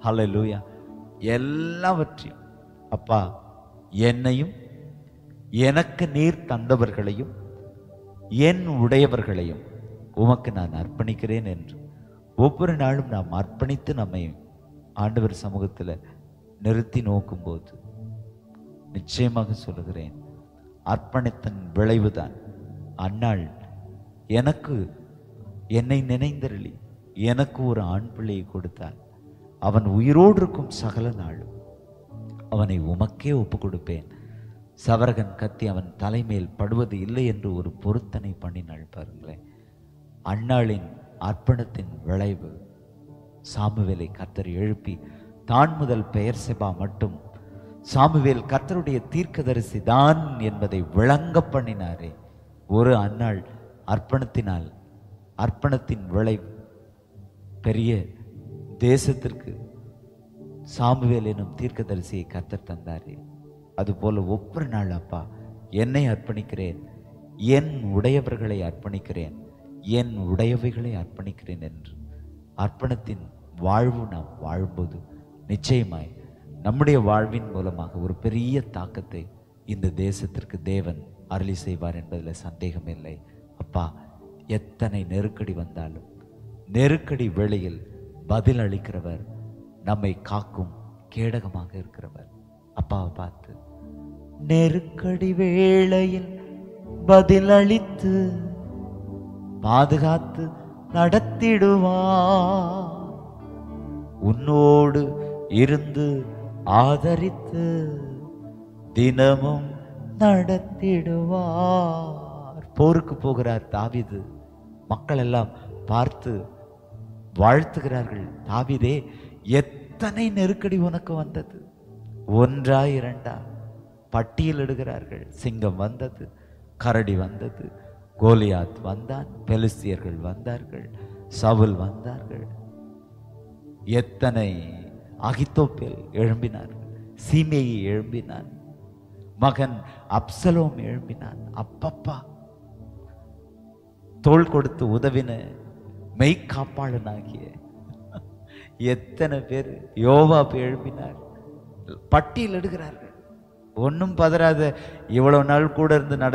ஹalleluya எல்லாவற்றையும் அப்பா என்னையும் எனக்கு நீர் தந்தவர்களையும் என் உடையவர்களையும் உமக்கு நான் அர்ப்பணிக்கிறேன் என்று ஒவ்வொரு நாளும் நாம் அர்ப்பணித்து நம்மை ஆண்டவர் சமூகத்தில் நிறுத்தி நோக்கும்போது நிச்சயமாக சொல்லுகிறேன் அர்ப்பணித்தன் விளைவுதான் அன்னாள் எனக்கு என்னை நினைந்தருளி எனக்கு ஒரு ஆண் பிள்ளையை கொடுத்தாள் அவன் உயிரோடு இருக்கும் சகல நாளும் அவனை உமக்கே ஒப்பு கொடுப்பேன் சவரகன் கத்தி அவன் தலைமேல் படுவது இல்லை என்று ஒரு பொருத்தனை பண்ணினாள் பாருங்களேன் அன்னாளின் அர்ப்பணத்தின் விளைவு சாமுவேலை கர்த்தர் எழுப்பி தான் முதல் பெயர் செபா மட்டும் சாமுவேல் கர்த்தருடைய தீர்க்கதரிசி தான் என்பதை விளங்க பண்ணினாரே ஒரு அன்னாள் அர்ப்பணத்தினால் அர்ப்பணத்தின் விளைவு பெரிய தேசத்திற்கு சாமுவேல் எனும் தீர்க்கதரிசியை கர்த்தர் தந்தாரே அதுபோல ஒவ்வொரு நாள் அப்பா என்னை அர்ப்பணிக்கிறேன் என் உடையவர்களை அர்ப்பணிக்கிறேன் என் உடையவைகளை அர்ப்பணிக்கிறேன் என்று அர்ப்பணத்தின் வாழ்வு நாம் வாழும்போது நிச்சயமாய் நம்முடைய வாழ்வின் மூலமாக ஒரு பெரிய தாக்கத்தை இந்த தேசத்திற்கு தேவன் அருளி செய்வார் என்பதில் சந்தேகமில்லை அப்பா எத்தனை நெருக்கடி வந்தாலும் நெருக்கடி வேளையில் பதில் அளிக்கிறவர் நம்மை காக்கும் கேடகமாக இருக்கிறவர் அப்பாவை பார்த்து நெருக்கடி வேளையில் பதில் அளித்து பாதுகாத்து நடத்திடுவார் உன்னோடு இருந்து ஆதரித்து தினமும் நடத்திடுவார் போருக்கு போகிறார் தாவீது மக்கள் எல்லாம் பார்த்து வாழ்த்துகிறார்கள் தாவீதே எத்தனை நெருக்கடி உனக்கு வந்தது ஒன்றா இரண்டா பட்டியலிடுகிறார்கள் சிங்கம் வந்தது கரடி வந்தது கோலியாத் வந்தான் பெலிஸ்தியர்கள் வந்தார்கள் சவுல் வந்தார்கள் எத்தனை அகித்தோப்பேல் எழும்பினார் சீமையை எழும்பினான் மகன் அப்சலோம் எழும்பினான் அப்பப்பா தோள் கொடுத்து உதவின மெய்க்காப்பாளனாகிய எத்தனை பேர் யோவாப் எழுப்பினார் பட்டியல் எடுக்கிறார்கள் ஒன்றும் பதறாத இவ்வளவு நாள் கூட இருந்து நட